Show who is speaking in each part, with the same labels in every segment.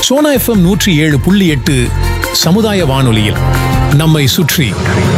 Speaker 1: Sona FM நூற்றி ஏழு புள்ளி எட்டு சமுதாய வானொலியில் நம்மை சுற்றி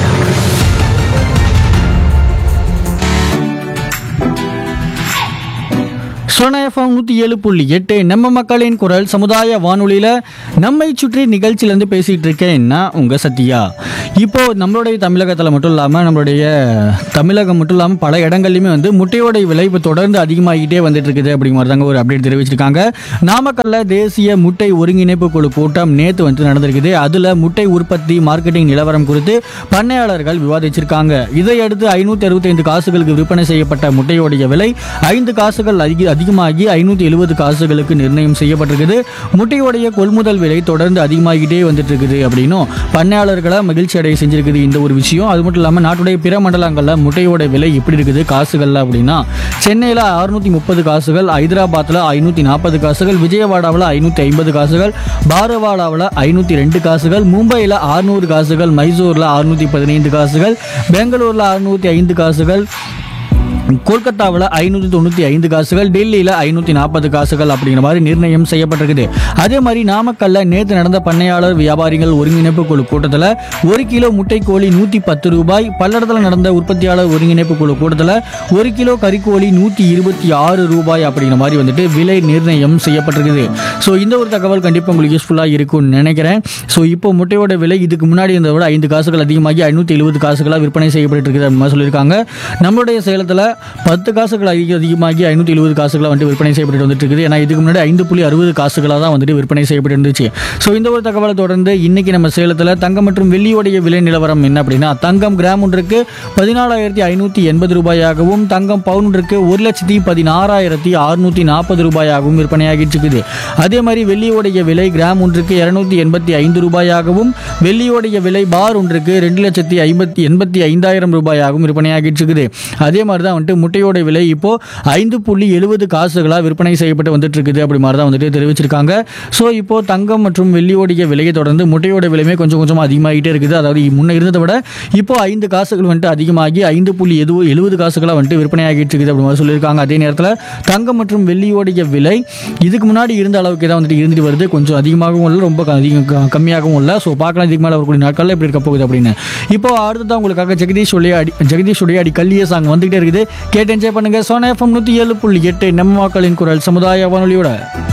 Speaker 2: சோனா எஃப்எம் நூற்றி ஏழு புள்ளி எட்டு நம்ம மக்களின் குரல் சமுதாய வானொலியில் நம்மை சுற்றி நிகழ்ச்சியிலேருந்து பேசிகிட்டு இருக்கேன் நான் உங்கள் சத்யா இப்போ நம்மளுடைய தமிழகத்தில் மட்டும் இல்லாமல் நம்மளுடைய தமிழகம் மட்டும் இல்லாமல் பல இடங்கள்லையுமே வந்து முட்டையோட விலை இப்போ தொடர்ந்து அதிகமாகிட்டே வந்துட்டு இருக்குது அப்படிங்கிற மாதிரி தாங்க ஒரு அப்டேட் தெரிவிச்சிருக்காங்க நாமக்கல்ல தேசிய முட்டை ஒருங்கிணைப்பு குழு கூட்டம் நேற்று வந்து நடந்திருக்குது அதில் முட்டை உற்பத்தி மார்க்கெட்டிங் நிலவரம் குறித்து பண்ணையாளர்கள் விவாதிச்சிருக்காங்க இதையடுத்து ஐநூற்றி அறுபத்தைந்து காசுகளுக்கு விற்பனை செய்யப்பட்ட முட்டையோடைய விலை ஐந்து காசுகள் அதிக அதிகமாகி ஐநூற்றி எழுபது காசுகளுக்கு நிர்ணயம் செய்யப்பட்டிருக்குது முட்டையோடைய கொள்முதல் விலை தொடர்ந்து அதிகமாகிட்டே வந்துட்டு இருக்குது அப்படின்னும் பண்ணையாளர்களை மகிழ்ச்சி அடைய செஞ்சிருக்குது இந்த ஒரு விஷயம் அது மட்டும் இல்லாமல் நாட்டுடைய பிற மண்டலங்களில் முட்டையோட விலை எப்படி இருக்குது காசுகள்ல அப்படின்னா சென்னையில் அறுநூத்தி முப்பது காசுகள் ஹைதராபாத்தில் ஐநூற்றி நாற்பது காசுகள் விஜயவாடாவில் ஐநூற்றி ஐம்பது காசுகள் பாரவாடாவில் ஐநூற்றி ரெண்டு காசுகள் மும்பையில் அறுநூறு காசுகள் மைசூரில் அறுநூற்றி பதினைந்து காசுகள் பெங்களூரில் அறுநூற்றி ஐந்து காசுகள் கொல்கத்தாவில் ஐநூற்றி தொண்ணூற்றி ஐந்து காசுகள் டெல்லியில் ஐநூற்றி நாற்பது காசுகள் அப்படிங்கிற மாதிரி நிர்ணயம் செய்யப்பட்டிருக்குது அதே மாதிரி நாமக்கல்ல நேற்று நடந்த பண்ணையாளர் வியாபாரிகள் ஒருங்கிணைப்பு குழு கூட்டத்தில் ஒரு கிலோ முட்டைக்கோழி நூற்றி பத்து ரூபாய் பல்லடத்தில் நடந்த உற்பத்தியாளர் ஒருங்கிணைப்பு குழு கூட்டத்தில் ஒரு கிலோ கறிக்கோழி நூற்றி இருபத்தி ஆறு ரூபாய் அப்படிங்கிற மாதிரி வந்துட்டு விலை நிர்ணயம் செய்யப்பட்டிருக்குது ஸோ இந்த ஒரு தகவல் கண்டிப்பாக உங்களுக்கு யூஸ்ஃபுல்லாக இருக்கும்னு நினைக்கிறேன் ஸோ இப்போ முட்டையோட விலை இதுக்கு முன்னாடி இருந்ததை விட ஐந்து காசுகள் அதிகமாகி ஐநூற்றி எழுபது காசுகளாக விற்பனை செய்யப்பட்டு இருக்குது அப்படின்னு மாதிரி சொல்லியிருக்காங்க நம்மளுடைய சேலத்தில் பத்து காசுகள் அதிக அதிகமாகி ஐநூற்றி எழுபது காசுகளாக வந்துட்டு விற்பனை செய்யப்பட்டு வந்துட்டு இருக்குது ஏன்னா இதுக்கு முன்னாடி ஐந்து புள்ளி அறுபது காசுகளாக தான் வந்துட்டு விற்பனை செய்யப்பட்டு இருந்துச்சு ஸோ இந்த ஒரு தகவலை தொடர்ந்து இன்னைக்கு நம்ம சேலத்தில் தங்கம் மற்றும் வெள்ளியோடைய விலை நிலவரம் என்ன அப்படின்னா தங்கம் கிராம் ஒன்றுக்கு பதினாலாயிரத்தி ஐநூற்றி எண்பது ரூபாயாகவும் தங்கம் பவுன் ஒன்றுக்கு ஒரு லட்சத்தி பதினாறாயிரத்தி அறுநூற்றி நாற்பது ரூபாயாகவும் விற்பனையாகிட்டு இருக்குது அதே மாதிரி வெள்ளியோடைய விலை கிராம் ஒன்றுக்கு இரநூத்தி எண்பத்தி ஐந்து ரூபாயாகவும் வெள்ளியோடைய விலை பார் ஒன்றுக்கு ரெண்டு லட்சத்தி ஐம்பத்தி எண்பத்தி ஐந்தாயிரம் ரூபாயாகவும் விற்பனையாகிட்டு இருக்குது அதே மாதிரி தான் வந்துட்டு முட்டையோட விலை இப்போ ஐந்து புள்ளி எழுபது காசுகளாக விற்பனை செய்யப்பட்டு வந்துட்டு இருக்குது அப்படி மாதிரி தான் வந்துட்டு தெரிவிச்சிருக்காங்க ஸோ இப்போ தங்கம் மற்றும் வெள்ளியோடைய விலையை தொடர்ந்து முட்டையோட விலையுமே கொஞ்சம் கொஞ்சமாக அதிகமாகிட்டே இருக்குது அதாவது முன்ன இருந்ததை விட இப்போ ஐந்து காசுகள் வந்துட்டு அதிகமாகி ஐந்து புள்ளி எது எழுபது காசுகளாக வந்துட்டு விற்பனையாகிட்டு இருக்குது அப்படி மாதிரி சொல்லியிருக்காங்க அதே நேரத்தில் தங்கம் மற்றும் வெள்ளியோடைய விலை இதுக்கு முன்னாடி இருந்த அளவுக்கு தான் வந்துட்டு இருந்துட்டு வருது கொஞ்சம் அதிகமாகவும் இல்லை ரொம்ப க- அதிகம் க- கம்மியாகவும் இல்லை ஸோ பார்க்கலாம் இதுக்கு மேலே வரக்கூடிய நாட்களில் எப்படி இருக்க போகுது அப்படின்னு இப்போ அடுத்ததான் உங்களுக்காக ஜெகதீஷ் உடைய அடி ஜெகதீஷ் உடைய அடி கல்லிய சாங் வந்துகிட்டே இருக்குது கேட்டு என்ஜாய் பண்ணுங்க சோனா எஃப்எம் நூற்றி ஏழு புள்ளி எட்டு நம்ம மக்களின் குரல் சமுதாய வானொலியோட